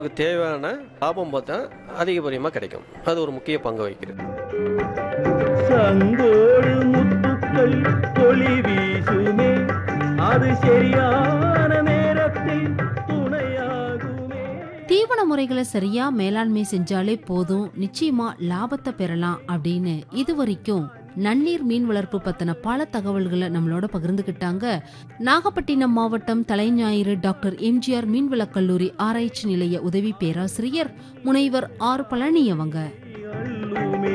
அதுக்கு தேவையான லாபம் பார்த்தா அதிகபரியமாக கிடைக்கும் அது ஒரு முக்கிய பங்கு வகிக்கிறது சங்கோடு முத்துக்கள் ஒளி வீசுமே அது சரியான நேரத்தில் துணையாகுமே தீவன முறைகளை சரியா மேலாண்மை செஞ்சாலே போதும் நிச்சயமா லாபத்தை பெறலாம் அப்படின்னு இது வரைக்கும் நன்னீர் மீன் வளர்ப்பு பத்தின பல தகவல்களை நம்மளோட பகிர்ந்துகிட்டாங்க நாகப்பட்டினம் மாவட்டம் தலைஞாயிறு டாக்டர் எம்ஜிஆர் மீன்வளக் கல்லூரி ஆராய்ச்சி நிலைய உதவி பேராசிரியர் முனைவர் ஆர் பழனி அவங்க அள்ளுமே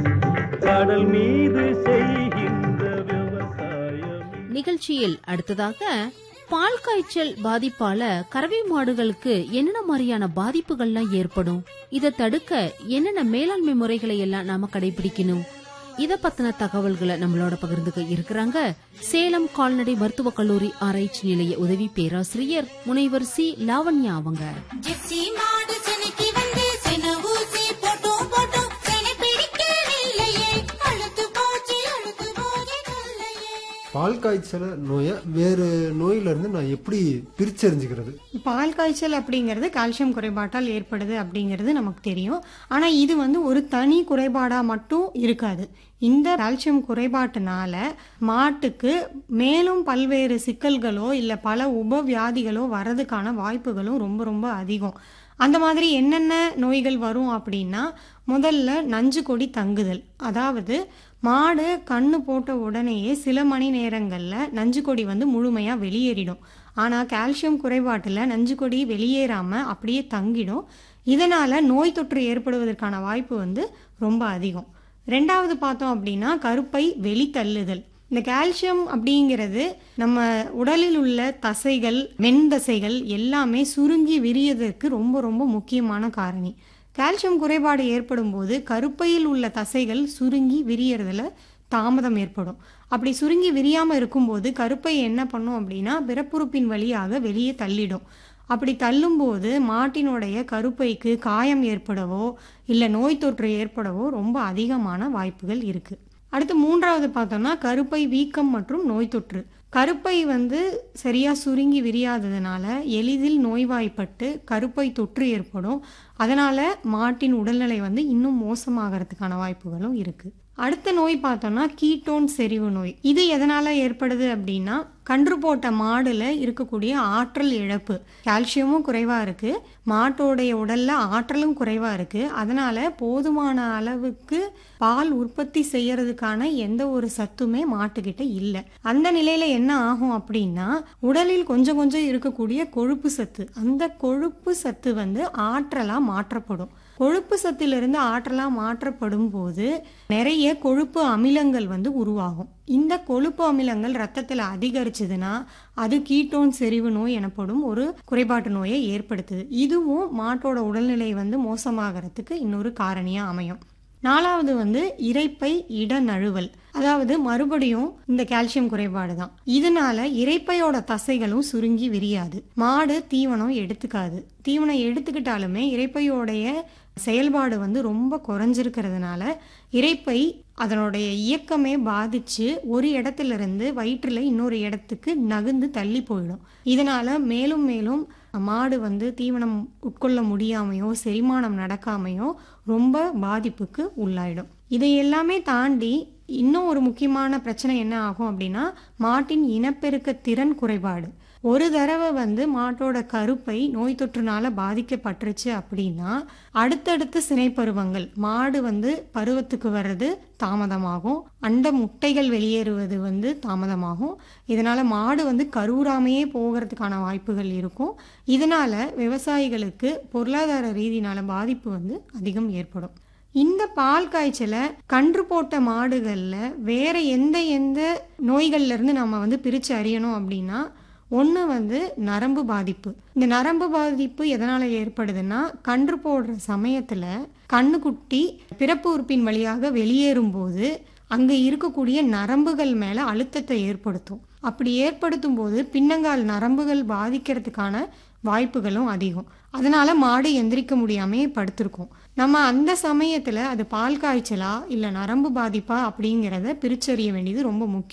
கடல் மீது செய்கின்ற விவசாயம் நிகழ்ச்சியில் அடுத்ததாக பால் காய்ச்சல் பாதிப்பால கறவை மாடுகளுக்கு என்னென்ன மாதிரியான பாதிப்புகள்லாம் ஏற்படும் இதை தடுக்க என்னென்ன மேலாண்மை முறைகளை எல்லாம் நாம கடைபிடிக்கணும் இத பத்தின தகவல்களை நம்மளோட பகிர்ந்துக்க இருக்கிறாங்க சேலம் கால்நடை மருத்துவக் கல்லூரி ஆராய்ச்சி நிலைய உதவி பேராசிரியர் முனைவர் சி லாவண்யா அவங்க ஜெர்சி மாடு செனைக்கு வந்து சென ஊசி போட்டும் போட்டும் செனை பிடிக்கவில்லையே அழுத்து போச்சு அழுத்து போச்சு நல்லையே பால் காய்ச்சல் நோயை வேறு நோயிலிருந்து நான் எப்படி பிரிச்சறிஞ்சுக்கிறது பால் காய்ச்சல் அப்படிங்கிறது கால்சியம் குறைபாட்டால் ஏற்படுது அப்படிங்கிறது நமக்கு தெரியும் ஆனால் இது வந்து ஒரு தனி குறைபாடாக மட்டும் இருக்காது இந்த கால்சியம் குறைபாட்டுனால மாட்டுக்கு மேலும் பல்வேறு சிக்கல்களோ இல்லை பல உபவியாதிகளோ வர்றதுக்கான வாய்ப்புகளும் ரொம்ப ரொம்ப அதிகம் அந்த மாதிரி என்னென்ன நோய்கள் வரும் அப்படின்னா முதல்ல நஞ்சு கொடி தங்குதல் அதாவது மாடு கண்ணு போட்ட உடனேயே சில மணி நேரங்களில் நஞ்சு கொடி வந்து முழுமையாக வெளியேறிடும் ஆனால் கால்சியம் குறைபாட்டில் நஞ்சு கொடி வெளியேறாமல் அப்படியே தங்கிடும் இதனால் நோய் தொற்று ஏற்படுவதற்கான வாய்ப்பு வந்து ரொம்ப அதிகம் ரெண்டாவது பார்த்தோம் அப்படின்னா கருப்பை வெளித்தள்ளுதல் இந்த கால்சியம் அப்படிங்கிறது நம்ம உடலில் உள்ள தசைகள் மென்தசைகள் எல்லாமே சுருங்கி விரியதற்கு ரொம்ப ரொம்ப முக்கியமான காரணி கால்சியம் குறைபாடு ஏற்படும் போது கருப்பையில் உள்ள தசைகள் சுருங்கி விரியறதுல தாமதம் ஏற்படும் அப்படி சுருங்கி விரியாம இருக்கும்போது கருப்பை என்ன பண்ணும் அப்படின்னா பிறப்புறுப்பின் வழியாக வெளியே தள்ளிடும் அப்படி தள்ளும்போது மாட்டினுடைய கருப்பைக்கு காயம் ஏற்படவோ இல்லை நோய் தொற்று ஏற்படவோ ரொம்ப அதிகமான வாய்ப்புகள் இருக்கு அடுத்து மூன்றாவது பார்த்தோம்னா கருப்பை வீக்கம் மற்றும் நோய் தொற்று கருப்பை வந்து சரியா சுருங்கி விரியாததுனால எளிதில் நோய்வாய்ப்பட்டு கருப்பை தொற்று ஏற்படும் அதனால மாட்டின் உடல்நிலை வந்து இன்னும் மோசமாகறதுக்கான வாய்ப்புகளும் இருக்கு அடுத்த நோய் பார்த்தோம்னா கீட்டோன் செறிவு நோய் இது எதனால ஏற்படுது அப்படின்னா கன்று போட்ட மாடுல இருக்கக்கூடிய ஆற்றல் இழப்பு கால்சியமும் குறைவா இருக்கு மாட்டோடைய உடல்ல ஆற்றலும் குறைவா இருக்கு அதனால போதுமான அளவுக்கு பால் உற்பத்தி செய்யறதுக்கான எந்த ஒரு சத்துமே மாட்டுக்கிட்ட இல்லை அந்த நிலையில என்ன ஆகும் அப்படின்னா உடலில் கொஞ்சம் கொஞ்சம் இருக்கக்கூடிய கொழுப்பு சத்து அந்த கொழுப்பு சத்து வந்து ஆற்றலா மாற்றப்படும் கொழுப்பு சத்திலிருந்து ஆற்றலா மாற்றப்படும் போது நிறைய கொழுப்பு அமிலங்கள் வந்து உருவாகும் இந்த கொழுப்பு அமிலங்கள் ரத்தத்தில் அதிகரிச்சதுன்னா அது கீட்டோன் செறிவு நோய் எனப்படும் ஒரு குறைபாட்டு நோயை ஏற்படுத்துது இதுவும் மாட்டோட உடல்நிலை வந்து மோசமாகறதுக்கு இன்னொரு காரணியா அமையும் நாலாவது வந்து இரைப்பை இடநழுவல் அதாவது மறுபடியும் இந்த கால்சியம் குறைபாடு தான் இதனால இரைப்பையோட தசைகளும் சுருங்கி விரியாது மாடு தீவனம் எடுத்துக்காது தீவனம் எடுத்துக்கிட்டாலுமே இரைப்பையோடைய செயல்பாடு வந்து ரொம்ப குறைஞ்சிருக்கிறதுனால இரைப்பை அதனுடைய இயக்கமே பாதிச்சு ஒரு இடத்துல இருந்து வயிற்றுல இன்னொரு இடத்துக்கு நகுந்து தள்ளி போயிடும் இதனால மேலும் மேலும் மாடு வந்து தீவனம் உட்கொள்ள முடியாமையோ செரிமானம் நடக்காமையோ ரொம்ப பாதிப்புக்கு உள்ளாயிடும் இதை எல்லாமே தாண்டி இன்னும் ஒரு முக்கியமான பிரச்சனை என்ன ஆகும் அப்படின்னா மாட்டின் இனப்பெருக்க திறன் குறைபாடு ஒரு தடவை வந்து மாட்டோட கருப்பை நோய் தொற்றுனால பாதிக்கப்பட்டுருச்சு அப்படின்னா அடுத்தடுத்த சினைப்பருவங்கள் மாடு வந்து பருவத்துக்கு வர்றது தாமதமாகும் அண்ட முட்டைகள் வெளியேறுவது வந்து தாமதமாகும் இதனால மாடு வந்து கருவுறாமையே போகிறதுக்கான வாய்ப்புகள் இருக்கும் இதனால விவசாயிகளுக்கு பொருளாதார ரீதினால பாதிப்பு வந்து அதிகம் ஏற்படும் இந்த பால் காய்ச்சலை கன்று போட்ட மாடுகள்ல வேற எந்த எந்த நோய்கள்ல இருந்து நம்ம வந்து பிரிச்சு அறியணும் அப்படின்னா ஒன்று வந்து நரம்பு பாதிப்பு இந்த நரம்பு பாதிப்பு எதனால் ஏற்படுதுன்னா கன்று போடுற சமயத்தில் கண்ணுக்குட்டி பிறப்பு உறுப்பின் வழியாக வெளியேறும் போது அங்கே இருக்கக்கூடிய நரம்புகள் மேலே அழுத்தத்தை ஏற்படுத்தும் அப்படி ஏற்படுத்தும் போது பின்னங்கால் நரம்புகள் பாதிக்கிறதுக்கான வாய்ப்புகளும் அதிகம் அதனால மாடு எந்திரிக்க முடியாமே படுத்திருக்கும் நம்ம அந்த சமயத்தில் அது பால் காய்ச்சலா இல்லை நரம்பு பாதிப்பா அப்படிங்கிறத பிரிச்சறிய வேண்டியது ரொம்ப முக்கியம்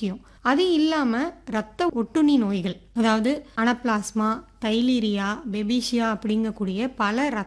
அது இல்லாமல் இரத்த ஒட்டுண்ணி நோய்கள் அதாவது அனப்ளாஸ்மா தைலீரியா பெபிஷியா அப்படிங்கக்கூடிய பல